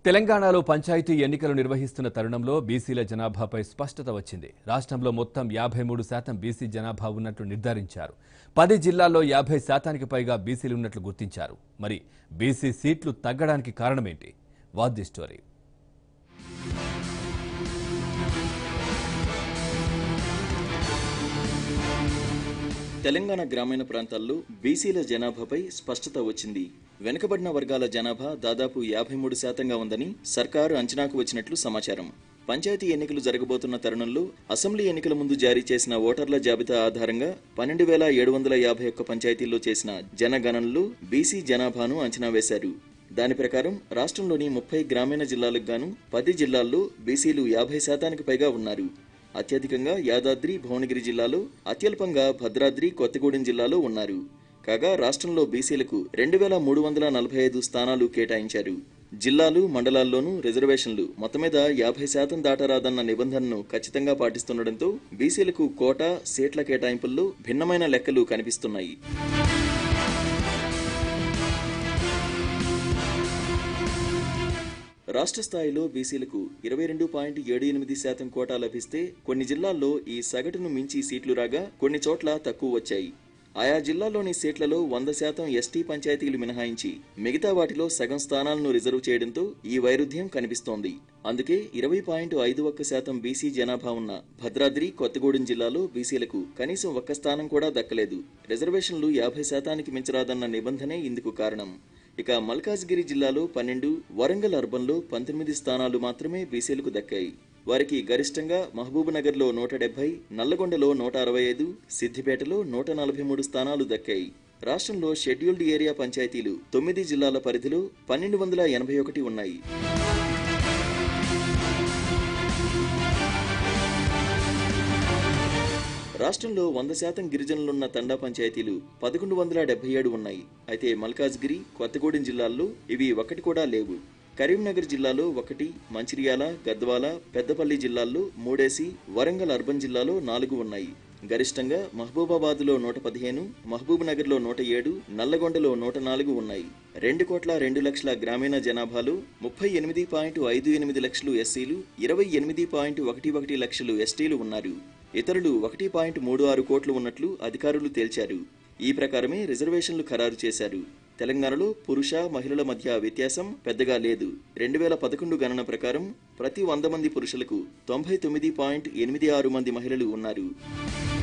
తెలంగాణలో పంచాయతీ ఎన్నికలు నిర్వహిస్తున్న తరుణంలో బీసీల జనాభాపై స్పష్టత వచ్చింది రాష్ట్రంలో మొత్తం యాభై మూడు శాతం బీసీ జనాభా ఉన్నట్లు నిర్ధారించారు పది జిల్లాల్లో యాభై శాతానికి పైగా బీసీలు ఉన్నట్లు గుర్తించారు మరి బీసీ సీట్లు తగ్గడానికి కారణమేంటి వాట్ ది స్టోరీ తెలంగాణ గ్రామీణ ప్రాంతాల్లో బీసీల జనాభాపై స్పష్టత వచ్చింది వెనుకబడిన వర్గాల జనాభా దాదాపు యాభై మూడు శాతంగా ఉందని సర్కారు అంచనాకు వచ్చినట్లు సమాచారం పంచాయతీ ఎన్నికలు జరగబోతున్న తరుణంలో అసెంబ్లీ ఎన్నికల ముందు జారీ చేసిన ఓటర్ల జాబితా ఆధారంగా పన్నెండు వేల ఏడు వందల యాభై ఒక్క పంచాయతీల్లో చేసిన జనగణనలో బీసీ జనాభాను అంచనా వేశారు దాని ప్రకారం రాష్ట్రంలోని ముప్పై గ్రామీణ జిల్లాలకు గాను పది జిల్లాల్లో బీసీలు యాభై శాతానికి పైగా ఉన్నారు అత్యధికంగా యాదాద్రి భువనగిరి జిల్లాలో అత్యల్పంగా భద్రాద్రి కొత్తగూడెం జిల్లాలో ఉన్నారు కాగా రాష్ట్రంలో బీసీలకు రెండు వేల మూడు వందల నలభై ఐదు స్థానాలు కేటాయించారు జిల్లాలు మండలాల్లోనూ రిజర్వేషన్లు మొత్తం మీద యాభై శాతం దాటరాదన్న నిబంధనను ఖచ్చితంగా పాటిస్తుండటంతో బీసీలకు కోట సీట్ల కేటాయింపుల్లో భిన్నమైన లెక్కలు కనిపిస్తున్నాయి రాష్ట్ర స్థాయిలో బీసీలకు ఇరవై రెండు పాయింట్ ఏడు ఎనిమిది శాతం కోటా లభిస్తే కొన్ని జిల్లాల్లో ఈ సగటును మించి సీట్లు రాగా కొన్ని చోట్ల తక్కువ వచ్చాయి ఆయా జిల్లాల్లోని సీట్లలో వంద శాతం ఎస్టీ పంచాయతీలు మినహాయించి మిగతా వాటిలో సగం స్థానాలను రిజర్వ్ చేయడంతో ఈ వైరుధ్యం కనిపిస్తోంది అందుకే ఇరవై పాయింట్ ఐదు ఒక్క శాతం బీసీ జనాభా ఉన్న భద్రాద్రి కొత్తగూడెం జిల్లాలో బీసీలకు కనీసం ఒక్క స్థానం కూడా దక్కలేదు రిజర్వేషన్లు యాభై శాతానికి మించరాదన్న నిబంధనే ఇందుకు కారణం ఇక మల్కాజ్గిరి జిల్లాలో పన్నెండు వరంగల్ అర్బన్లో పంతొమ్మిది స్థానాలు మాత్రమే బీసీలకు దక్కాయి వారికి గరిష్టంగా మహబూబ్నగర్లో నూట డెబ్బై నల్లగొండలో నూట అరవై ఐదు సిద్దిపేటలో నూట నలభై మూడు స్థానాలు దక్కాయి రాష్ట్రంలో షెడ్యూల్డ్ ఏరియా పంచాయతీలు తొమ్మిది జిల్లాల పరిధిలో పన్నెండు వందల ఎనభై ఒకటి ఉన్నాయి రాష్ట్రంలో వంద శాతం గిరిజనులున్న తండా పంచాయతీలు పదకొండు వందల డెబ్బై ఏడు ఉన్నాయి అయితే మల్కాజ్గిరి కొత్తగూడెం జిల్లాల్లో ఇవి ఒకటి కూడా లేవు కరీంనగర్ జిల్లాలో ఒకటి మంచిర్యాల గద్వాల పెద్దపల్లి జిల్లాల్లో మూడేసి వరంగల్ అర్బన్ జిల్లాలో నాలుగు ఉన్నాయి గరిష్టంగా మహబూబాబాద్లో నూట పదిహేను మహబూబ్ నగర్లో నూట ఏడు నల్లగొండలో నూట నాలుగు ఉన్నాయి రెండు కోట్ల రెండు లక్షల గ్రామీణ జనాభాలో ముప్పై ఎనిమిది పాయింట్ ఐదు ఎనిమిది లక్షలు ఎస్సీలు ఇరవై ఎనిమిది పాయింట్ ఒకటి ఒకటి లక్షలు ఎస్టీలు ఉన్నారు ఇతరులు ఒకటి పాయింట్ మూడు ఆరు కోట్లు ఉన్నట్లు అధికారులు తేల్చారు ఈ ప్రకారమే రిజర్వేషన్లు ఖరారు చేశారు తెలంగాణలో పురుష మహిళల మధ్య వ్యత్యాసం పెద్దగా లేదు రెండు వేల పదకొండు గణన ప్రకారం ప్రతి వంద మంది పురుషులకు తొంభై తొమ్మిది పాయింట్ ఎనిమిది ఆరు మంది మహిళలు ఉన్నారు